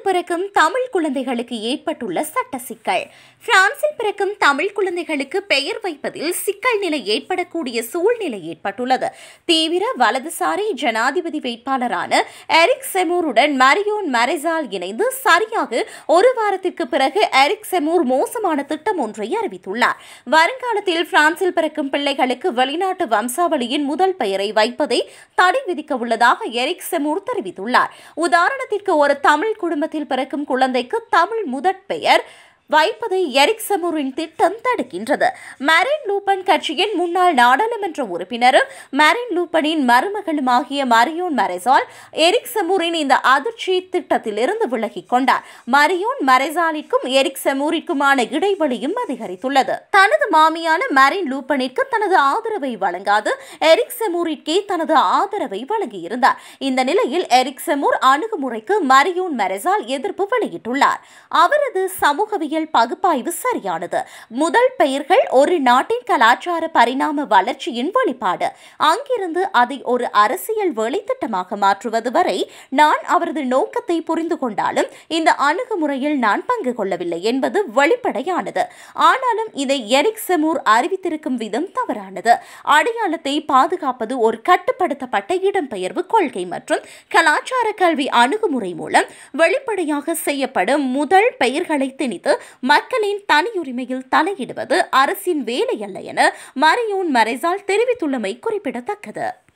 பிறக்கும் தமிழ் குழந்தைகளுக்கு ஏற்பட்டுள்ள சட்ட சிக்கல் பிரான்சில் பிறக்கும் தமிழ் குழந்தைகளுக்கு பெயர் வைப்பதில் சிக்கல் நிலை ஏற்படக்கூடிய சூழ்நிலை ஏற்பட்டுள்ளது தீவிர வலதுசாரி ஜனாதிபதி வேட்பாளரான எரிக் செமூருடன் மரியோன் மரெசால் இணைந்து சரியாக ஒரு வாரத்திற்கு பிறகு எரிக் செமூர் மோசமான திட்டம் ஒன்றை அறிவித்துள்ளார் வருங்காலத்தில் பிரான்சில் பிறக்கும் பிள்ளைகளுக்கு வெளிநாட்டு வம்சாவளியின் முதல் பெயரை வைப்பதை தடை விதிக்க உள்ளதாக எரிக் செமூர் தெரிவித்துள்ளார் உதாரணத்திற்கு ஒரு தமிழ் குடும்பத்தில் பிறக்கும் குழந்தைக்கு தமிழ் முதற் பெயர் வைப்பதை எரிக் செமூரின் திட்டம் தடுக்கின்றது மரின் லூப்பன் கட்சியின் முன்னாள் நாடாளுமன்ற உறுப்பினரும் மரின் லூப்பனின் மருமகளுமாகிய மரியோன் மரெசால் எரிக் செமூரின் இந்த அதிர்ச்சி திட்டத்திலிருந்து விலகிக் கொண்டார் மரியோன் மரெசாலிற்கும் எரிக் செமூரிற்குமான இடைவெளியும் அதிகரித்துள்ளது தனது மாமியான மரின் லூப்பனிற்கு தனது ஆதரவை வழங்காது எரிக் செமூரிற்கே தனது ஆதரவை வழங்கியிருந்தார் இந்த நிலையில் எரிக் செமூர் அணுகுமுறைக்கு மரியோன் மரெசால் எதிர்ப்பு வெளியிட்டுள்ளார் அவரது சமூகவியல் பகுப்பாய்வு சரியானது முதல் பெயர்கள் ஒரு நாட்டின் கலாச்சார பரிணாம வளர்ச்சியின் வெளிப்பாடு அங்கிருந்து அதை ஒரு அரசியல் வேலைத்திட்டமாக மாற்றுவது வரை நான் அவரது நோக்கத்தை புரிந்து கொண்டாலும் இந்த அணுகுமுறையில் நான் பங்கு கொள்ளவில்லை என்பது வெளிப்படையானது ஆனாலும் இதை எரிக் செமூர் அறிவித்திருக்கும் விதம் தவறானது அடையாளத்தை பாதுகாப்பது ஒரு கட்டுப்படுத்தப்பட்ட இடம்பெயர்வு கொள்கை மற்றும் கலாச்சார கல்வி அணுகுமுறை மூலம் வெளிப்படையாக செய்யப்படும் முதல் பெயர்களை திணித்து மக்களின் தனியுரிமையில் தலையிடுவது அரசின் வேலை அல்ல என மரியோன் மறைசால் தெரிவித்துள்ளமை குறிப்பிடத்தக்கது